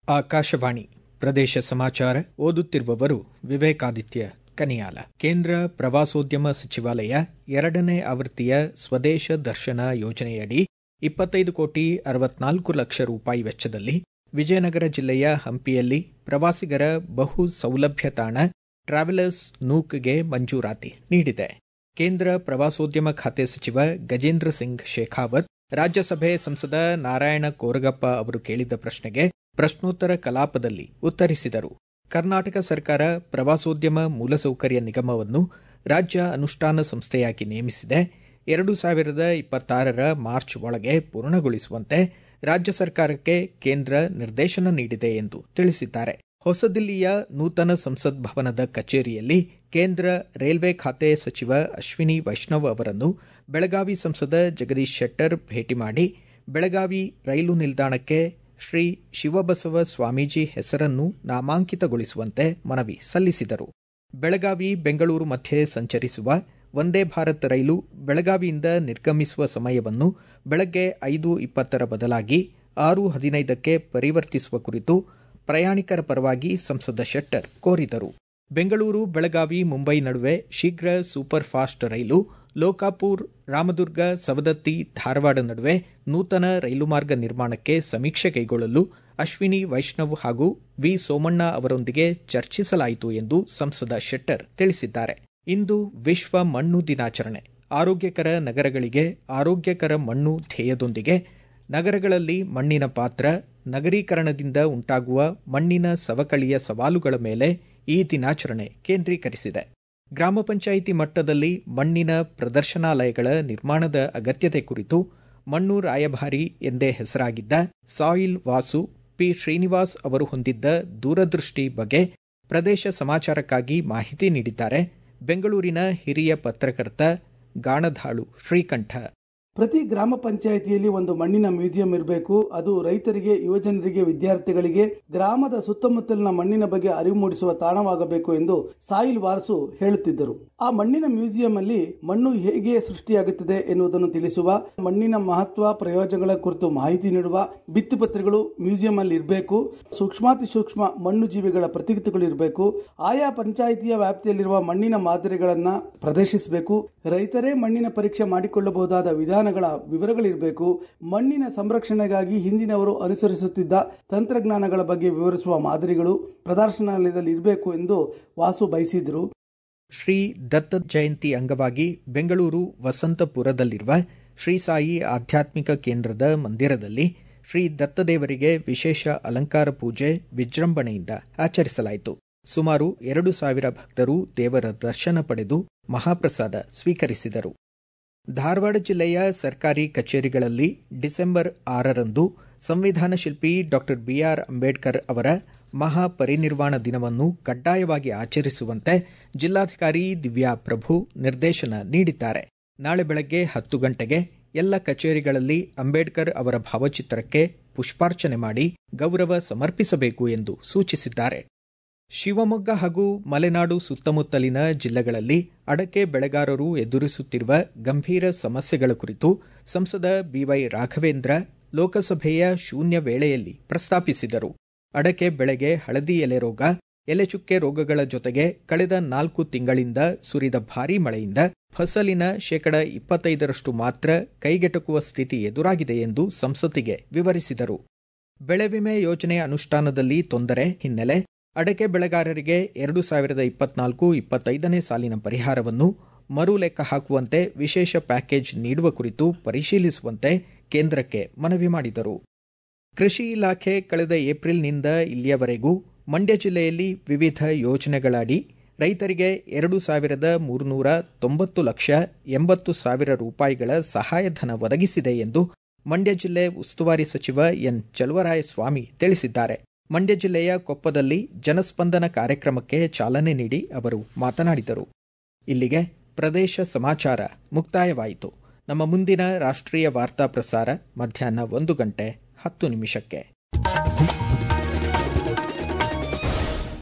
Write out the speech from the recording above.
ಆಕಾಶವಾಣಿ ಪ್ರದೇಶ ಸಮಾಚಾರ ಓದುತ್ತಿರುವವರು ವಿವೇಕಾದಿತ್ಯ ಕನಿಯಾಲ ಕೇಂದ್ರ ಪ್ರವಾಸೋದ್ಯಮ ಸಚಿವಾಲಯ ಎರಡನೇ ಆವೃತ್ತಿಯ ಸ್ವದೇಶ ದರ್ಶನ ಯೋಜನೆಯಡಿ ಇಪ್ಪತ್ತೈದು ಕೋಟಿ ಅರವತ್ನಾಲ್ಕು ಲಕ್ಷ ರೂಪಾಯಿ ವೆಚ್ಚದಲ್ಲಿ ವಿಜಯನಗರ ಜಿಲ್ಲೆಯ ಹಂಪಿಯಲ್ಲಿ ಪ್ರವಾಸಿಗರ ಬಹು ಸೌಲಭ್ಯ ತಾಣ ಟ್ರಾವೆಲರ್ಸ್ ನೂಕ್ಗೆ ಮಂಜೂರಾತಿ ನೀಡಿದೆ ಕೇಂದ್ರ ಪ್ರವಾಸೋದ್ಯಮ ಖಾತೆ ಸಚಿವ ಗಜೇಂದ್ರ ಸಿಂಗ್ ಶೇಖಾವತ್ ರಾಜ್ಯಸಭೆ ಸಂಸದ ನಾರಾಯಣ ಕೋರಗಪ್ಪ ಅವರು ಕೇಳಿದ್ದ ಪ್ರಶ್ನೆಗೆ ಪ್ರಶ್ನೋತ್ತರ ಕಲಾಪದಲ್ಲಿ ಉತ್ತರಿಸಿದರು ಕರ್ನಾಟಕ ಸರ್ಕಾರ ಪ್ರವಾಸೋದ್ಯಮ ಮೂಲಸೌಕರ್ಯ ನಿಗಮವನ್ನು ರಾಜ್ಯ ಅನುಷ್ಠಾನ ಸಂಸ್ಥೆಯಾಗಿ ನೇಮಿಸಿದೆ ಎರಡು ಸಾವಿರದ ಇಪ್ಪತ್ತಾರರ ಮಾರ್ಚ್ ಒಳಗೆ ಪೂರ್ಣಗೊಳಿಸುವಂತೆ ರಾಜ್ಯ ಸರ್ಕಾರಕ್ಕೆ ಕೇಂದ್ರ ನಿರ್ದೇಶನ ನೀಡಿದೆ ಎಂದು ತಿಳಿಸಿದ್ದಾರೆ ಹೊಸದಿಲ್ಲಿಯ ನೂತನ ಸಂಸತ್ ಭವನದ ಕಚೇರಿಯಲ್ಲಿ ಕೇಂದ್ರ ರೈಲ್ವೆ ಖಾತೆ ಸಚಿವ ಅಶ್ವಿನಿ ವೈಷ್ಣವ್ ಅವರನ್ನು ಬೆಳಗಾವಿ ಸಂಸದ ಜಗದೀಶ್ ಶೆಟ್ಟರ್ ಭೇಟಿ ಮಾಡಿ ಬೆಳಗಾವಿ ರೈಲು ನಿಲ್ದಾಣಕ್ಕೆ ಶ್ರೀ ಶಿವಬಸವ ಸ್ವಾಮೀಜಿ ಹೆಸರನ್ನು ನಾಮಾಂಕಿತಗೊಳಿಸುವಂತೆ ಮನವಿ ಸಲ್ಲಿಸಿದರು ಬೆಳಗಾವಿ ಬೆಂಗಳೂರು ಮಧ್ಯೆ ಸಂಚರಿಸುವ ವಂದೇ ಭಾರತ್ ರೈಲು ಬೆಳಗಾವಿಯಿಂದ ನಿರ್ಗಮಿಸುವ ಸಮಯವನ್ನು ಬೆಳಗ್ಗೆ ಐದು ಇಪ್ಪತ್ತರ ಬದಲಾಗಿ ಆರು ಹದಿನೈದಕ್ಕೆ ಪರಿವರ್ತಿಸುವ ಕುರಿತು ಪ್ರಯಾಣಿಕರ ಪರವಾಗಿ ಸಂಸದ ಶೆಟ್ಟರ್ ಕೋರಿದರು ಬೆಂಗಳೂರು ಬೆಳಗಾವಿ ಮುಂಬೈ ನಡುವೆ ಶೀಘ್ರ ಸೂಪರ್ ಫಾಸ್ಟ್ ರೈಲು ಲೋಕಾಪುರ್ ರಾಮದುರ್ಗ ಸವದತ್ತಿ ಧಾರವಾಡ ನಡುವೆ ನೂತನ ರೈಲು ಮಾರ್ಗ ನಿರ್ಮಾಣಕ್ಕೆ ಸಮೀಕ್ಷೆ ಕೈಗೊಳ್ಳಲು ಅಶ್ವಿನಿ ವೈಷ್ಣವ್ ಹಾಗೂ ವಿ ಸೋಮಣ್ಣ ಅವರೊಂದಿಗೆ ಚರ್ಚಿಸಲಾಯಿತು ಎಂದು ಸಂಸದ ಶೆಟ್ಟರ್ ತಿಳಿಸಿದ್ದಾರೆ ಇಂದು ವಿಶ್ವ ಮಣ್ಣು ದಿನಾಚರಣೆ ಆರೋಗ್ಯಕರ ನಗರಗಳಿಗೆ ಆರೋಗ್ಯಕರ ಮಣ್ಣು ಧ್ಯೇಯದೊಂದಿಗೆ ನಗರಗಳಲ್ಲಿ ಮಣ್ಣಿನ ಪಾತ್ರ ನಗರೀಕರಣದಿಂದ ಉಂಟಾಗುವ ಮಣ್ಣಿನ ಸವಕಳಿಯ ಸವಾಲುಗಳ ಮೇಲೆ ಈ ದಿನಾಚರಣೆ ಕೇಂದ್ರೀಕರಿಸಿದೆ ಗ್ರಾಮ ಪಂಚಾಯಿತಿ ಮಟ್ಟದಲ್ಲಿ ಮಣ್ಣಿನ ಪ್ರದರ್ಶನಾಲಯಗಳ ನಿರ್ಮಾಣದ ಅಗತ್ಯತೆ ಕುರಿತು ಮಣ್ಣು ರಾಯಭಾರಿ ಎಂದೇ ಹೆಸರಾಗಿದ್ದ ಸಾಯಿಲ್ ವಾಸು ಪಿ ಶ್ರೀನಿವಾಸ್ ಅವರು ಹೊಂದಿದ್ದ ದೂರದೃಷ್ಟಿ ಬಗ್ಗೆ ಪ್ರದೇಶ ಸಮಾಚಾರಕ್ಕಾಗಿ ಮಾಹಿತಿ ನೀಡಿದ್ದಾರೆ ಬೆಂಗಳೂರಿನ ಹಿರಿಯ ಪತ್ರಕರ್ತ ಗಾಣಧಾಳು ಶ್ರೀಕಂಠ ಪ್ರತಿ ಗ್ರಾಮ ಪಂಚಾಯಿತಿಯಲ್ಲಿ ಒಂದು ಮಣ್ಣಿನ ಮ್ಯೂಸಿಯಂ ಇರಬೇಕು ಅದು ರೈತರಿಗೆ ಯುವಜನರಿಗೆ ವಿದ್ಯಾರ್ಥಿಗಳಿಗೆ ಗ್ರಾಮದ ಸುತ್ತಮುತ್ತಲಿನ ಮಣ್ಣಿನ ಬಗ್ಗೆ ಅರಿವು ಮೂಡಿಸುವ ತಾಣವಾಗಬೇಕು ಎಂದು ಸಾಯಿಲ್ ವಾರಸು ಹೇಳುತ್ತಿದ್ದರು ಆ ಮಣ್ಣಿನ ಮ್ಯೂಸಿಯಂ ಅಲ್ಲಿ ಮಣ್ಣು ಹೇಗೆ ಸೃಷ್ಟಿಯಾಗುತ್ತದೆ ಎನ್ನುವುದನ್ನು ತಿಳಿಸುವ ಮಣ್ಣಿನ ಮಹತ್ವ ಪ್ರಯೋಜನಗಳ ಕುರಿತು ಮಾಹಿತಿ ನೀಡುವ ಭಿತ್ತಿಪತ್ರೆಗಳು ಮ್ಯೂಸಿಯಂ ಅಲ್ಲಿ ಇರಬೇಕು ಸೂಕ್ಷ್ಮಾತಿ ಸೂಕ್ಷ್ಮ ಮಣ್ಣು ಜೀವಿಗಳ ಪ್ರತಿಕೃತಿಗಳು ಇರಬೇಕು ಆಯಾ ಪಂಚಾಯಿತಿಯ ವ್ಯಾಪ್ತಿಯಲ್ಲಿರುವ ಮಣ್ಣಿನ ಮಾದರಿಗಳನ್ನ ಪ್ರದರ್ಶಿಸಬೇಕು ರೈತರೇ ಮಣ್ಣಿನ ಪರೀಕ್ಷೆ ಮಾಡಿಕೊಳ್ಳಬಹುದಾದ ವಿಧಾನ ವಿವರಗಳಿರಬೇಕು ಮಣ್ಣಿನ ಸಂರಕ್ಷಣೆಗಾಗಿ ಹಿಂದಿನವರು ಅನುಸರಿಸುತ್ತಿದ್ದ ತಂತ್ರಜ್ಞಾನಗಳ ಬಗ್ಗೆ ವಿವರಿಸುವ ಮಾದರಿಗಳು ಪ್ರದರ್ಶನಾಲಯದಲ್ಲಿ ಇರಬೇಕು ಎಂದು ವಾಸು ಬಯಸಿದ್ರು ಶ್ರೀ ದತ್ತ ಜಯಂತಿ ಅಂಗವಾಗಿ ಬೆಂಗಳೂರು ವಸಂತಪುರದಲ್ಲಿರುವ ಶ್ರೀ ಸಾಯಿ ಆಧ್ಯಾತ್ಮಿಕ ಕೇಂದ್ರದ ಮಂದಿರದಲ್ಲಿ ಶ್ರೀ ದತ್ತದೇವರಿಗೆ ವಿಶೇಷ ಅಲಂಕಾರ ಪೂಜೆ ವಿಜೃಂಭಣೆಯಿಂದ ಆಚರಿಸಲಾಯಿತು ಸುಮಾರು ಎರಡು ಸಾವಿರ ಭಕ್ತರು ದೇವರ ದರ್ಶನ ಪಡೆದು ಮಹಾಪ್ರಸಾದ ಸ್ವೀಕರಿಸಿದರು ಧಾರವಾಡ ಜಿಲ್ಲೆಯ ಸರ್ಕಾರಿ ಕಚೇರಿಗಳಲ್ಲಿ ಡಿಸೆಂಬರ್ ಆರರಂದು ಸಂವಿಧಾನ ಶಿಲ್ಪಿ ಡಾ ಬಿಆರ್ ಅಂಬೇಡ್ಕರ್ ಅವರ ಮಹಾಪರಿನಿರ್ವಾಣ ದಿನವನ್ನು ಕಡ್ಡಾಯವಾಗಿ ಆಚರಿಸುವಂತೆ ಜಿಲ್ಲಾಧಿಕಾರಿ ದಿವ್ಯಾ ಪ್ರಭು ನಿರ್ದೇಶನ ನೀಡಿದ್ದಾರೆ ನಾಳೆ ಬೆಳಗ್ಗೆ ಹತ್ತು ಗಂಟೆಗೆ ಎಲ್ಲ ಕಚೇರಿಗಳಲ್ಲಿ ಅಂಬೇಡ್ಕರ್ ಅವರ ಭಾವಚಿತ್ರಕ್ಕೆ ಪುಷ್ಪಾರ್ಚನೆ ಮಾಡಿ ಗೌರವ ಸಮರ್ಪಿಸಬೇಕು ಎಂದು ಸೂಚಿಸಿದ್ದಾರೆ ಶಿವಮೊಗ್ಗ ಹಾಗೂ ಮಲೆನಾಡು ಸುತ್ತಮುತ್ತಲಿನ ಜಿಲ್ಲೆಗಳಲ್ಲಿ ಅಡಕೆ ಬೆಳೆಗಾರರು ಎದುರಿಸುತ್ತಿರುವ ಗಂಭೀರ ಸಮಸ್ಯೆಗಳ ಕುರಿತು ಸಂಸದ ಬಿವೈ ರಾಘವೇಂದ್ರ ಲೋಕಸಭೆಯ ಶೂನ್ಯ ವೇಳೆಯಲ್ಲಿ ಪ್ರಸ್ತಾಪಿಸಿದರು ಅಡಕೆ ಬೆಳೆಗೆ ಹಳದಿ ಎಲೆ ರೋಗ ಎಲೆಚುಕ್ಕೆ ರೋಗಗಳ ಜೊತೆಗೆ ಕಳೆದ ನಾಲ್ಕು ತಿಂಗಳಿಂದ ಸುರಿದ ಭಾರೀ ಮಳೆಯಿಂದ ಫಸಲಿನ ಶೇಕಡ ಇಪ್ಪತ್ತೈದರಷ್ಟು ಮಾತ್ರ ಕೈಗೆಟಕುವ ಸ್ಥಿತಿ ಎದುರಾಗಿದೆ ಎಂದು ಸಂಸತ್ತಿಗೆ ವಿವರಿಸಿದರು ಬೆಳೆ ವಿಮೆ ಯೋಜನೆ ಅನುಷ್ಠಾನದಲ್ಲಿ ತೊಂದರೆ ಹಿನ್ನೆಲೆ ಅಡಕೆ ಬೆಳೆಗಾರರಿಗೆ ಎರಡು ಸಾವಿರದ ಇಪ್ಪತ್ನಾಲ್ಕು ಇಪ್ಪತ್ತೈದನೇ ಸಾಲಿನ ಪರಿಹಾರವನ್ನು ಮರು ಲೆಕ್ಕ ಹಾಕುವಂತೆ ವಿಶೇಷ ಪ್ಯಾಕೇಜ್ ನೀಡುವ ಕುರಿತು ಪರಿಶೀಲಿಸುವಂತೆ ಕೇಂದ್ರಕ್ಕೆ ಮನವಿ ಮಾಡಿದರು ಕೃಷಿ ಇಲಾಖೆ ಕಳೆದ ಏಪ್ರಿಲ್ನಿಂದ ಇಲ್ಲಿಯವರೆಗೂ ಮಂಡ್ಯ ಜಿಲ್ಲೆಯಲ್ಲಿ ವಿವಿಧ ಯೋಜನೆಗಳಡಿ ರೈತರಿಗೆ ಎರಡು ಸಾವಿರದ ಮೂರುನೂರ ತೊಂಬತ್ತು ಲಕ್ಷ ಎಂಬತ್ತು ಸಾವಿರ ರೂಪಾಯಿಗಳ ಸಹಾಯಧನ ಒದಗಿಸಿದೆ ಎಂದು ಮಂಡ್ಯ ಜಿಲ್ಲೆ ಉಸ್ತುವಾರಿ ಸಚಿವ ಎನ್ ಚಲುವರಾಯಸ್ವಾಮಿ ತಿಳಿಸಿದ್ದಾರೆ ಮಂಡ್ಯ ಜಿಲ್ಲೆಯ ಕೊಪ್ಪದಲ್ಲಿ ಜನಸ್ಪಂದನ ಕಾರ್ಯಕ್ರಮಕ್ಕೆ ಚಾಲನೆ ನೀಡಿ ಅವರು ಮಾತನಾಡಿದರು ಇಲ್ಲಿಗೆ ಪ್ರದೇಶ ಸಮಾಚಾರ ಮುಕ್ತಾಯವಾಯಿತು ನಮ್ಮ ಮುಂದಿನ ರಾಷ್ಟ್ರೀಯ ವಾರ್ತಾ ಪ್ರಸಾರ ಮಧ್ಯಾಹ್ನ ಒಂದು ಗಂಟೆ ಹತ್ತು ನಿಮಿಷಕ್ಕೆ